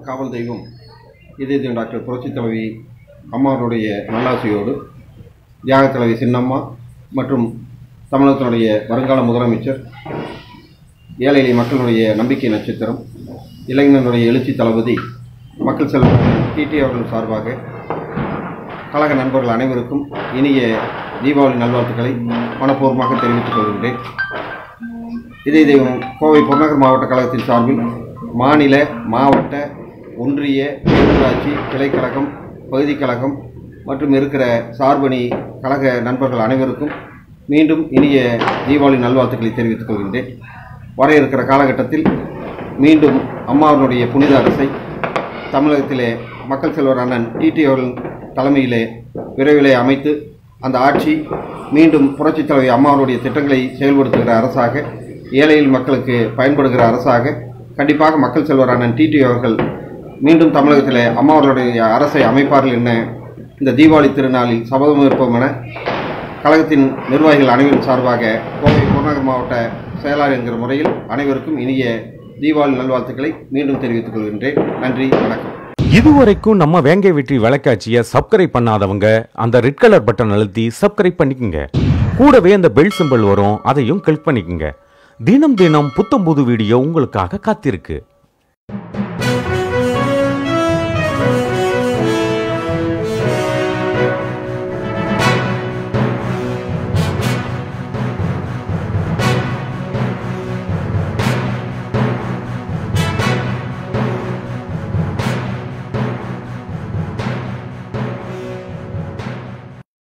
காவல் தெய்வம் இதய தெய்வம் டாக்டர் புரட்சித் தலைவி அம்மாவுடைய நல்லாசியோடு தியாக தலைவி சின்னம்மா மற்றும் தமிழகத்தினுடைய வருங்கால முதலமைச்சர் ஏழை எளிய மக்களுடைய நம்பிக்கை நட்சத்திரம் இளைஞர்களுடைய எழுச்சி தளபதி மக்கள் செல்வன் டிடி அவர்கள் சார்பாக கழக நண்பர்கள் அனைவருக்கும் இனிய தீபாவளி நல்வாழ்த்துக்களை மனப்பூர்வமாக தெரிவித்துக் கொள்கின்றேன் இதே தெய்வம் கோவை புறநகர் மாவட்ட கழகத்தின் சார்பில் மாநில மாவட்ட ஒன்றிய பேரூராட்சி கிளைக்கழகம் பகுதிக் கழகம் மற்றும் இருக்கிற சார்பணி கழக நண்பர்கள் அனைவருக்கும் மீண்டும் இனிய தீபாவளி நல்வாழ்த்துக்களை தெரிவித்துக் கொள்கின்றேன் வர இருக்கிற காலகட்டத்தில் மீண்டும் அம்மாவனுடைய புனித அரசை தமிழகத்திலே மக்கள் செல்வர் அண்ணன் டிடி அவர்கள் தலைமையிலே விரைவிலே அமைத்து அந்த ஆட்சி மீண்டும் புரட்சித் தலைவி அம்மாவனுடைய திட்டங்களை செயல்படுத்துகிற அரசாக ஏழையில் மக்களுக்கு பயன்படுகிற அரசாக கண்டிப்பாக மக்கள் செல்வர் அண்ணன் டிடி அவர்கள் மீண்டும் தமிழகத்திலே அம்மாவர்களுடைய அரசை அமைப்பார்கள் என இந்த தீபாவளி திருநாளில் சபதம் இருப்போம் என கழகத்தின் நிர்வாகிகள் அனைவரும் சார்பாக கோவை புறநகர் மாவட்ட செயலாளர் என்கிற முறையில் அனைவருக்கும் இனிய தீபாவளி நல்வாழ்த்துக்களை மீண்டும் தெரிவித்துக் கொள்கின்றேன் நன்றி வணக்கம் இதுவரைக்கும் நம்ம வேங்கை வெற்றி விளக்காட்சியை சப்ஸ்கிரைப் பண்ணாதவங்க அந்த ரெட் கலர் பட்டன் அழுத்தி சப்ஸ்கிரைப் பண்ணிக்கங்க கூடவே அந்த பெல் சிம்பல் வரும் அதையும் கிளிக் பண்ணிக்கங்க தினம் தினம் புத்தம் புது வீடியோ உங்களுக்காக காத்திருக்கு